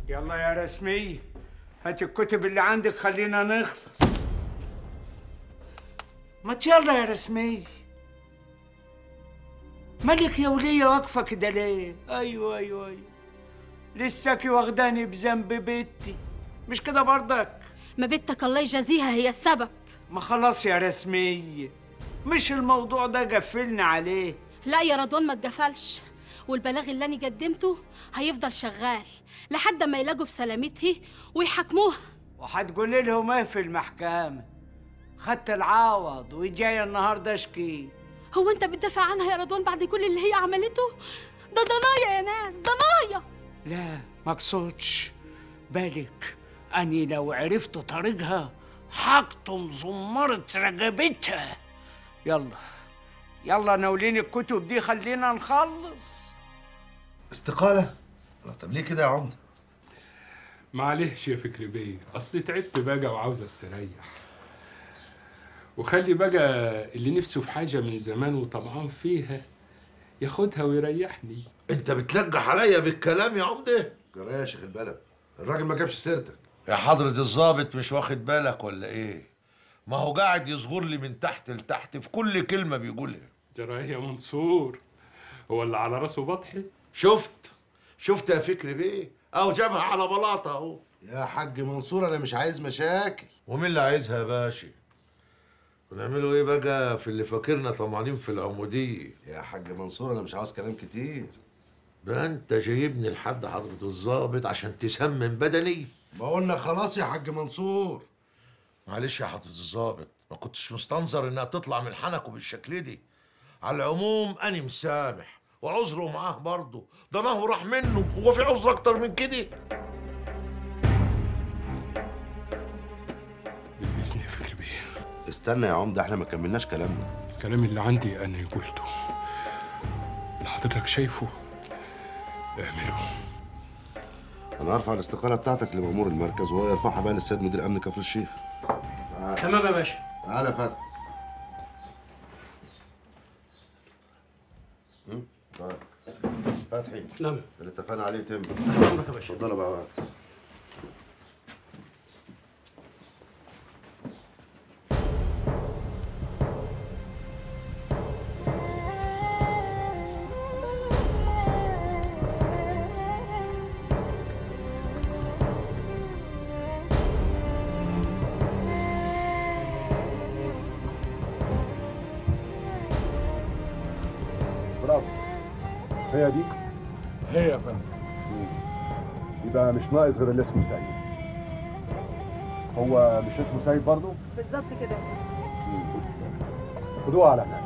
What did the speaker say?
يلا يا رسمية هات الكتب اللي عندك خلينا نخلص ما يلا يا رسمية مالك يا ولية واقفة كده ليه؟ أيوة أيوة أيوة لساكي واخداني بذنب بنتي مش كده برضك؟ ما بنتك الله يجازيها هي السبب ما خلاص يا رسمية مش الموضوع ده قفلنا عليه لا يا رضوان ما اتقفلش والبلاغ اللي انا قدمته هيفضل شغال لحد ما يلاقوا بسلامتها ويحاكموها وهتقولي لهم ايه في المحكمة خدت العوض وجاية النهاردة اشكي هو انت بتدافع عنها يا رضوان بعد كل اللي هي عملته ده ضنايا يا ناس ضنايا لا مقصودش بالك أني لو عرفت طريقها حقتم زمرة رقبتها يلا يلا ناولين الكتب دي خلينا نخلص استقالة؟ لا، طب ليه كده يا عمدة؟ معلش يا فكري بيه اصل تعبت بقى وعاوز استريح وخلي بقى اللي نفسه في حاجه من زمان وطمعان فيها ياخدها ويريحني انت بتلجح عليا بالكلام يا عمدة؟ جرى يا شيخ البلد الراجل ما جابش سيرتك يا حضرة الظابط مش واخد بالك ولا ايه؟ ما هو قاعد يصغر لي من تحت لتحت في كل كلمة بيقولها جرايه يا منصور هو اللي على راسه بطحي شفت شفت يا فكري بيه اهو جابها على بلاطه اهو يا حاج منصور انا مش عايز مشاكل ومين اللي عايزها يا باشا ونعملوا ايه بقى في اللي فاكرنا طمعانين في العموديه يا حاج منصور انا مش عاوز كلام كتير ده انت جايبني لحد حضرة الظابط عشان تسمم بدني ما قلنا خلاص يا حاج منصور معلش يا حضرة الظابط ما كنتش مستنظر انها تطلع من حنكه بالشكل دي على العموم انا مسامح وعذره معاه برضه ده ما هو راح منه هو في عذر اكتر من كده لبسني يا فكري بيه استنى يا عمده احنا ما كملناش كلامنا الكلام اللي عندي انا قلته اللي حضرتك شايفه اعمله انا هرفع الاستقاله بتاعتك لمأمور المركز وهو يرفعها بقى للسيد مدير امن كفر الشيخ تمام يا باشا تعالى يا فتحي هم؟ طيب فتحي نعم اللي اتفقنا عليه تم عمرك يا باشا اتفضلوا بقى وقت برافو هي دي هي يا فندم يبقى مش ناقص غير اللي اسمه سيد هو مش اسمه سيد برضه بالظبط كده خدوها على هناك